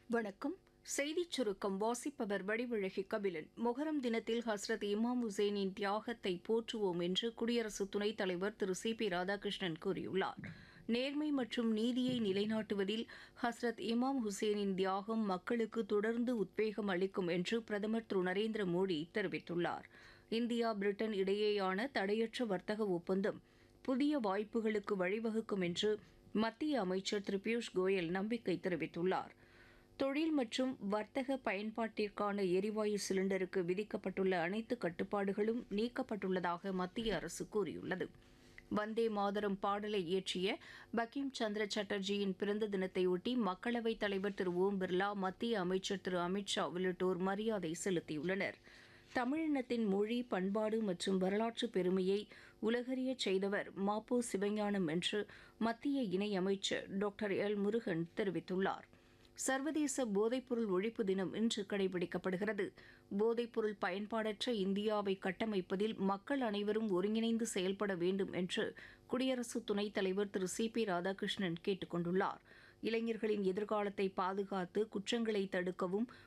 வணக்கம் செய்திச் சுருக்கம் வாசிப்பவர் வடிவழகி கபிலன் மொஹரம் தினத்தில் ஹஸ்ரத் இமாம் ஹுசைனின் தியாகத்தை போற்றுவோம் என்று குடியரசு துணைத் தலைவர் திரு சி பி ராதாகிருஷ்ணன் கூறியுள்ளார் நேர்மை மற்றும் நீதியை நிலைநாட்டுவதில் ஹஸ்ரத் இமாம் ஹுசைனின் தியாகம் மக்களுக்கு தொடர்ந்து உத்வேகம் அளிக்கும் என்று பிரதமர் திரு நரேந்திர மோடி தெரிவித்துள்ளார் இந்தியா பிரிட்டன் இடையேயான தடையற்ற வர்த்தக ஒப்பந்தம் புதிய வாய்ப்புகளுக்கு வழிவகுக்கும் என்று மத்திய அமைச்சர் திரு பியூஷ் கோயல் நம்பிக்கை தெரிவித்துள்ளார் தொழில் மற்றும் வர்த்தக பயன்பாட்டிற்கான எரிவாயு சிலிண்டருக்கு விதிக்கப்பட்டுள்ள அனைத்து கட்டுப்பாடுகளும் நீக்கப்பட்டுள்ளதாக மத்திய அரசு கூறியுள்ளது வந்தே மாதரம் பாடலை இயற்றிய பக்கிம் சந்திர சட்டர்ஜியின் பிறந்த தினத்தையொட்டி மக்களவைத் தலைவர் திரு ஓம் பிர்லா மத்திய அமைச்சர் திரு அமித்ஷா உள்ளிட்டோர் மரியாதை செலுத்தியுள்ளனர் தமிழினத்தின் மொழி பண்பாடு மற்றும் வரலாற்று பெருமையை உலகறியச் செய்தவர் மாப்போ சிவஞானம் என்று மத்திய இணையமைச்சர் டாக்டர் எல் முருகன் தெரிவித்துள்ளார் சர்வதேச போதைப்பொருள் ஒழிப்பு தினம் இன்று கடைபிடிக்கப்படுகிறது போதைப்பொருள் பயன்பாடற்ற இந்தியாவை கட்டமைப்பதில் மக்கள் அனைவரும் ஒருங்கிணைந்து செயல்பட வேண்டும் என்று குடியரசு துணைத் தலைவர் திரு சி பி ராதாகிருஷ்ணன் கேட்டுக் கொண்டுள்ளார் இளைஞர்களின் எதிர்காலத்தை பாதுகாத்து குற்றங்களை தடுக்கவும்